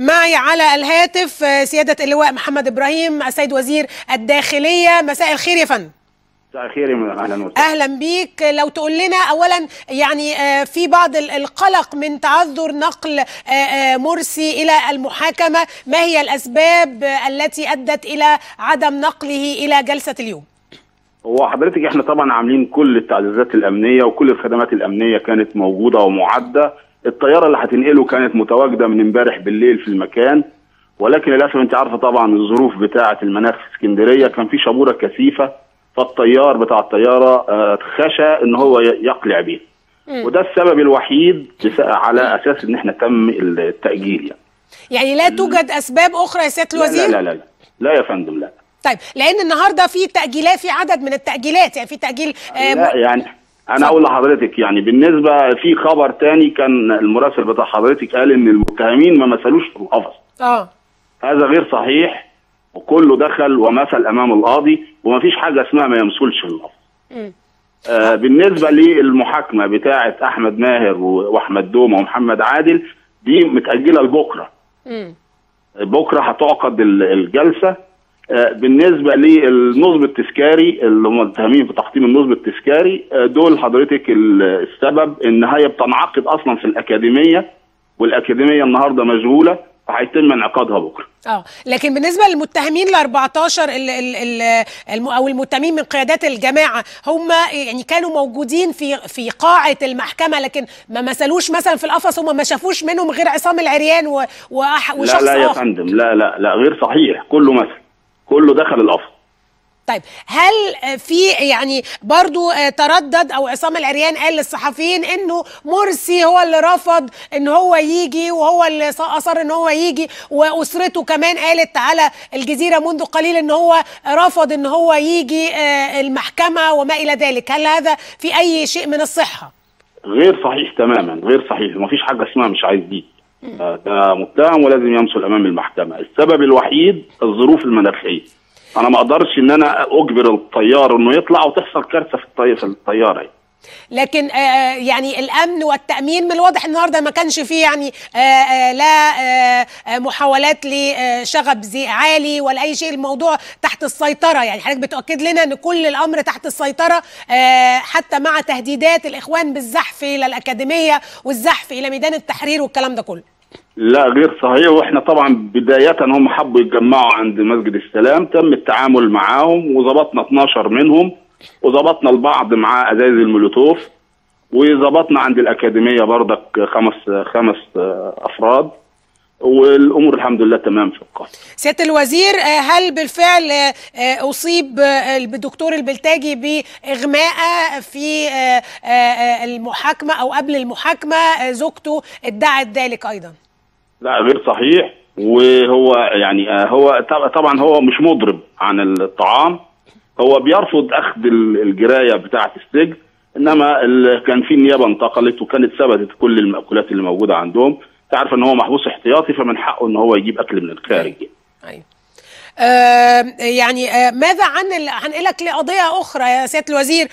معي على الهاتف سيادة اللواء محمد إبراهيم السيد وزير الداخلية مساء الخير يا فندم مساء الخير اهلا وسهلا اهلا بيك لو تقول لنا اولا يعني في بعض القلق من تعذر نقل مرسي الى المحاكمه ما هي الاسباب التي ادت الى عدم نقله الى جلسه اليوم هو حضرتك احنا طبعا عاملين كل التعزيزات الامنيه وكل الخدمات الامنيه كانت موجوده ومعده الطياره اللي هتنقله كانت متواجده من امبارح بالليل في المكان ولكن للاسف انت عارفه طبعا الظروف بتاعه المناخ في اسكندريه كان في شبوره كثيفه فالطيار بتاع الطياره خشى ان هو يقلع بيه وده السبب الوحيد على اساس ان احنا تم التاجيل يعني يعني لا توجد اسباب اخرى يا سياده الوزير لا لا لا لا, لا يا فندم لا طيب لان النهارده في تاجيلات في عدد من التاجيلات يعني في تاجيل آه لا يعني انا اقول لحضرتك يعني بالنسبه في خبر تاني كان المراسل بتاع حضرتك قال ان المتهمين ما مثلوش في القفص اه هذا غير صحيح وكله دخل ومثل امام القاضي ومفيش حاجه اسمها ما يمثلش في القفص آه بالنسبه للمحاكمه بتاعه احمد ماهر واحمد دومه ومحمد عادل دي متاجله لبكره بكره هتعقد الجلسه آه بالنسبه للنصب التذكاري اللي هم متهمين في تحطيم النصب التذكاري آه دول حضرتك السبب ان هي بتنعقد اصلا في الاكاديميه والاكاديميه النهارده مشغوله فهيتم انعقادها بكره. اه لكن بالنسبه للمتهمين ال 14 ال ال ال او المتهمين من قيادات الجماعه هم يعني كانوا موجودين في في قاعه المحكمه لكن ما مثلوش مثلا في القفص هم ما شافوش منهم غير عصام العريان و وشخص لا لا يا فندم لا لا لا غير صحيح كله مثل كله دخل القفص طيب هل في يعني برضو تردد او عصام العريان قال للصحفيين انه مرسي هو اللي رفض ان هو يجي وهو اللي اصر ان هو يجي واسرته كمان قالت على الجزيره منذ قليل ان هو رفض ان هو يجي المحكمه وما الى ذلك هل هذا في اي شيء من الصحه غير صحيح تماما غير صحيح ما فيش حاجه اسمها مش عايز دي ده متهم ولازم يمثل امام المحكمه السبب الوحيد الظروف المناخيه انا ما اقدرش ان انا اجبر الطيار انه يطلع وتحصل كارثه في الطي... في الطياره لكن آه يعني الامن والتامين من الواضح النهارده ما كانش فيه يعني آه آه لا آه محاولات لشغب زي عالي ولا اي شيء الموضوع تحت السيطره يعني حضرتك بتاكد لنا ان كل الامر تحت السيطره آه حتى مع تهديدات الاخوان بالزحف الى الاكاديميه والزحف الى ميدان التحرير والكلام ده كله لا غير صحيح واحنا طبعا بداية هم حبوا يتجمعوا عند مسجد السلام تم التعامل معاهم وظبطنا 12 منهم وظبطنا البعض مع ازايز المولوتوف وظبطنا عند الاكاديمية بردك خمس خمس افراد والامور الحمد لله تمام في القاهره. سياده الوزير هل بالفعل اصيب الدكتور البلتاجي باغماء في المحاكمه او قبل المحاكمه زوجته ادعت ذلك ايضا؟ لا غير صحيح وهو يعني هو طبعا هو مش مضرب عن الطعام هو بيرفض اخذ الجرايه بتاعه السجن انما كان في النيابه انتقلت وكانت ثبتت كل المأكولات اللي موجوده عندهم تعرف ان هو محبوس احتياطي فمن حقه ان هو يجيب اكل من الخارج ايوه آه يعني آه ماذا عن هنقلك لقضية أخرى يا سيادة الوزير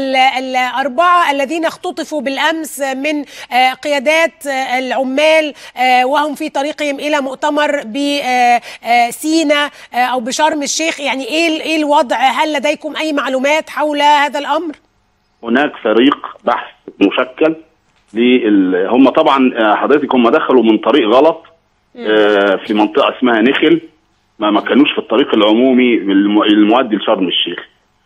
الأربعة الذين اختطفوا بالأمس من آه قيادات آه العمال آه وهم في طريقهم إلى مؤتمر بسينا آه أو بشرم الشيخ يعني إيه, إيه الوضع هل لديكم أي معلومات حول هذا الأمر؟ هناك فريق بحث مشكل لل... هم طبعا حضرتك هم دخلوا من طريق غلط آه في منطقه اسمها نخل ما ما كانوش في الطريق العمومي المؤدي لشرم الشيخ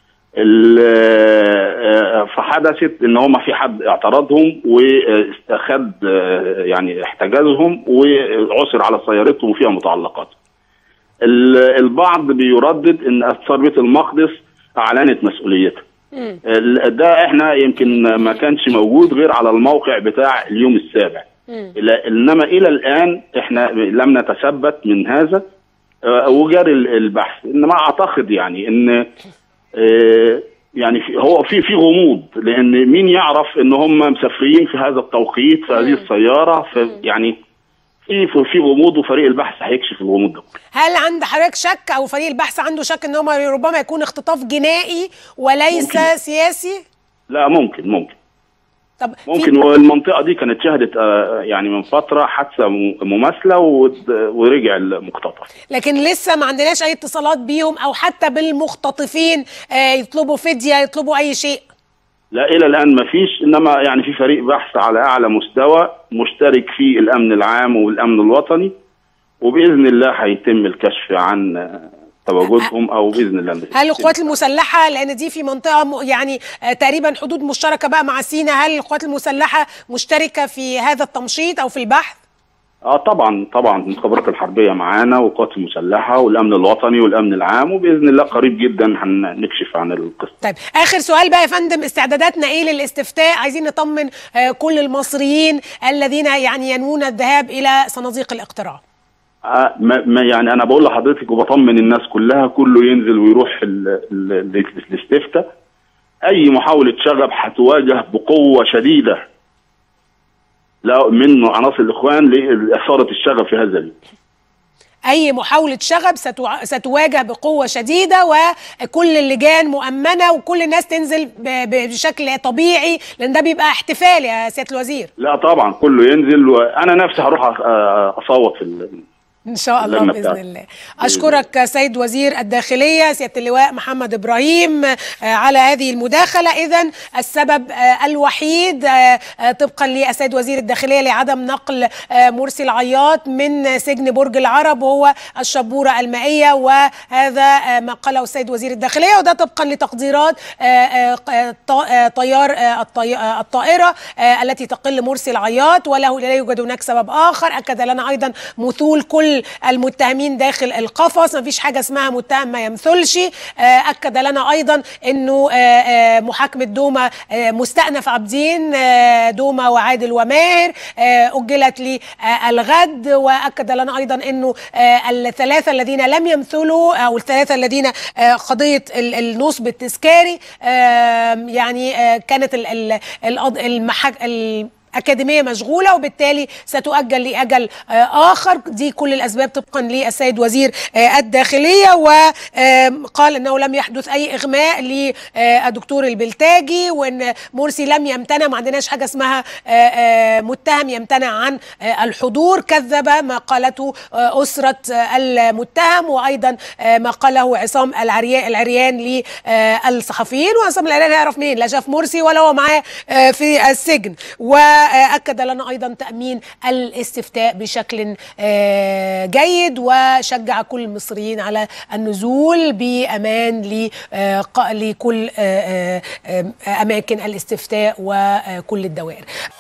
فحدثت ان هم في حد اعترضهم واخد يعني احتجزهم وعثر على سيارتهم وفيها متعلقات البعض بيردد ان اثار بيت المقدس اعلنت مسؤوليتها ده احنا يمكن ما كانش موجود غير على الموقع بتاع اليوم السابع انما الى الان احنا لم نتثبت من هذا وجاري البحث انما اعتقد يعني ان يعني في هو في في غموض لان مين يعرف ان هم مسافرين في هذا التوقيت في هذه السياره في يعني في في غموض وفريق البحث هيكشف الغموض ده هل عند حضرتك شك او فريق البحث عنده شك ان هم ربما يكون اختطاف جنائي وليس ممكن. سياسي لا ممكن ممكن طب ممكن والمنطقه دي كانت شهدت آه، يعني من فتره حادثه م- مماثله ود- ورجع المقتطف لكن لسه ما عندناش اي اتصالات بيهم او حتى بالمختطفين آه، يطلبوا فديه يطلبوا اي شيء لا الى الان ما فيش انما يعني في فريق بحث على اعلى مستوى مشترك فيه الامن العام والامن الوطني وباذن الله هيتم الكشف عن آه، تواجدهم او باذن الله هل القوات المسلحه لان دي في منطقه م- يعني آه، تقريبا حدود مشتركه بقى مع سينا هل القوات المسلحه مشتركه في هذا التمشيط او في البحث اه طبعا طبعا المخابرات الحربيه معانا والقوات المسلحه والامن الوطني والامن العام وباذن الله قريب جدا هنكشف عن القصه طيب اخر سؤال بقى يا فندم استعداداتنا ايه للاستفتاء عايزين نطمن آه، كل المصريين الذين يعني ينوون الذهاب الى صناديق الاقتراع آه ما ما يعني انا بقول لحضرتك وبطمن الناس كلها كله ينزل ويروح ال- ال- ال- الاستفتاء اي محاوله شغب هتواجه بقوه شديده لا من عناصر الاخوان لاثاره الشغب في هذا اليوم اي محاوله شغب ستع- ستواجه بقوه شديده وكل اللجان مؤمنه وكل الناس تنزل ب- ب- بشكل طبيعي لان ده بيبقى احتفال يا سياده الوزير لا طبعا كله ينزل وانا نفسي هروح أ- أ- اصوت في ال- ان شاء الله اللجنة باذن بتاعتي. الله اشكرك سيد وزير الداخليه سياده اللواء محمد ابراهيم آه، على هذه المداخله اذا السبب آه، الوحيد آه، آه، طبقا للسيد وزير الداخليه لعدم نقل آه، مرسي العياط من سجن برج العرب هو الشبوره المائيه وهذا آه، ما قاله السيد وزير الداخليه وده طبقا لتقديرات آه، آه، آه، ط- آه، طيار آه، الطي- آه، الطائره آه، التي تقل مرسي العياط وله لا يوجد هناك سبب اخر اكد لنا ايضا مثول كل المتهمين داخل القفص ما فيش حاجه اسمها متهم ما يمثلش آه، اكد لنا ايضا انه آه، آه، محاكمه دوما آه، مستأنف عابدين آه، دوما وعادل وماهر آه، اجلت للغد واكد لنا ايضا انه آه، الثلاثه الذين لم يمثلوا او الثلاثه الذين آه، قضيه ال- النصب التذكاري آه، يعني آه، كانت ال- ال- القض- المحك ال- أكاديمية مشغولة وبالتالي ستؤجل لأجل آه، آخر دي كل الأسباب طبقا للسيد وزير آه، الداخلية وقال أنه لم يحدث أي إغماء للدكتور البلتاجي وأن مرسي لم يمتنع ما عندناش حاجة اسمها آه، آه، متهم يمتنع عن آه، الحضور كذب ما قالته آه، أسرة آه، المتهم وأيضا آه، ما قاله عصام العريان العريان للصحفيين وعصام العريان هيعرف منين لا شاف مرسي ولا هو معاه آه، في السجن واكد لنا ايضا تامين الاستفتاء بشكل آه، جيد وشجع كل المصريين على النزول بامان ل- آه، ق- لكل آه، آه، آه، اماكن الاستفتاء وكل الدوائر